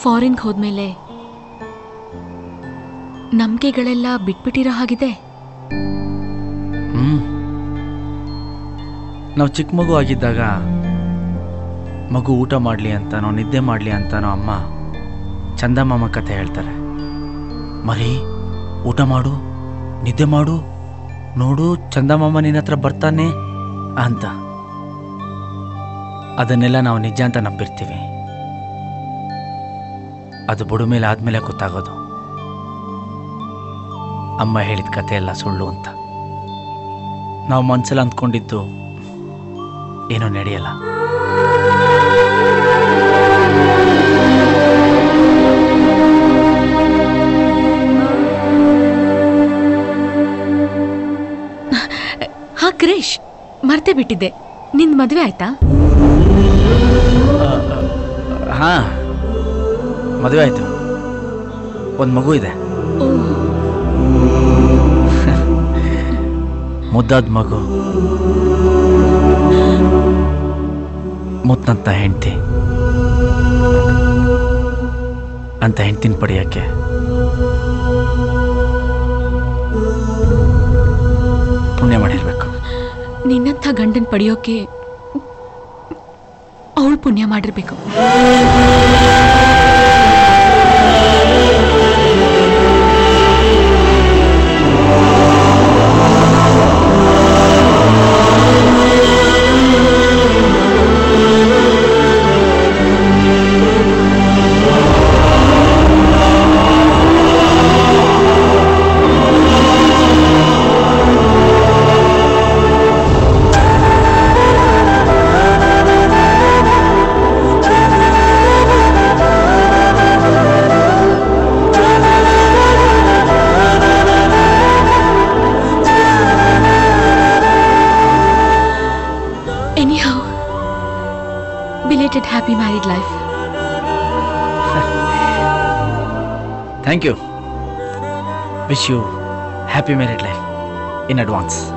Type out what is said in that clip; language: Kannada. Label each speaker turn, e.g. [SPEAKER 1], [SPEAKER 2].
[SPEAKER 1] ಫಾರಿನ್ಗೆ ಹೋದ್ಮೇಲೆ ನಂಬಿಕೆಗಳೆಲ್ಲ ಬಿಟ್ಬಿಟ್ಟಿರೋ ಹಾಗಿದೆ
[SPEAKER 2] ಹ್ಞೂ ನಾವು ಚಿಕ್ಕ ಮಗು ಆಗಿದ್ದಾಗ ಮಗು ಊಟ ಮಾಡಲಿ ಅಂತಾನೋ ನಿದ್ದೆ ಮಾಡಲಿ ಅಂತಾನೋ ಅಮ್ಮ ಚಂದಮಾಮ ಕಥೆ ಹೇಳ್ತಾರೆ ಮರಿ ಊಟ ಮಾಡು ನಿದ್ದೆ ಮಾಡು ನೋಡು ಚಂದಮಾಮ ನಿನ್ನ ಹತ್ರ ಬರ್ತಾನೆ ಅಂತ ಅದನ್ನೆಲ್ಲ ನಾವು ನಿಜ ಅಂತ ನಂಬಿರ್ತೀವಿ ಅದು ಬುಡು ಮೇಲೆ ಆದಮೇಲೆ ಗೊತ್ತಾಗೋದು ಅಮ್ಮ ಹೇಳಿದ ಕತೆ ಎಲ್ಲ ಸುಳ್ಳು ಅಂತ ನಾವು ಮನ್ಸಲ್ಲಿ ಅಂದ್ಕೊಂಡಿದ್ದು ಏನೂ ನಡೆಯಲ್ಲ
[SPEAKER 1] ಹಾ ಕ್ರೇಶ್ ಮರ್ತೇ ಬಿಟ್ಟಿದ್ದೆ ನಿಂದ್ ಮದ್ವೆ ಆಯ್ತಾ
[SPEAKER 2] ಹಾಂ ಮದುವೆ ಆಯಿತು ಒಂದು ಮಗು ಇದೆ
[SPEAKER 1] ಓ
[SPEAKER 2] ಮುದ್ದಾದ ಮಗು ಮುತ್ತಂತ ಹೆಂಡ್ತಿ ಅಂತ ಹೆಂಡ್ತಿನ ಪಡೆಯೋಕ್ಕೆ ಪುಣ್ಯ ಮಾಡಿರ್ಬೇಕು
[SPEAKER 1] ನಿನ್ನಂಥ ಗಂಡನ್ ಪಡೆಯೋಕೆ ಅವಳು ಪುಣ್ಯ ಮಾಡಿರ್ಬೇಕು Anyhow, belated happy married life.
[SPEAKER 2] Thank you wish you happy married life in advance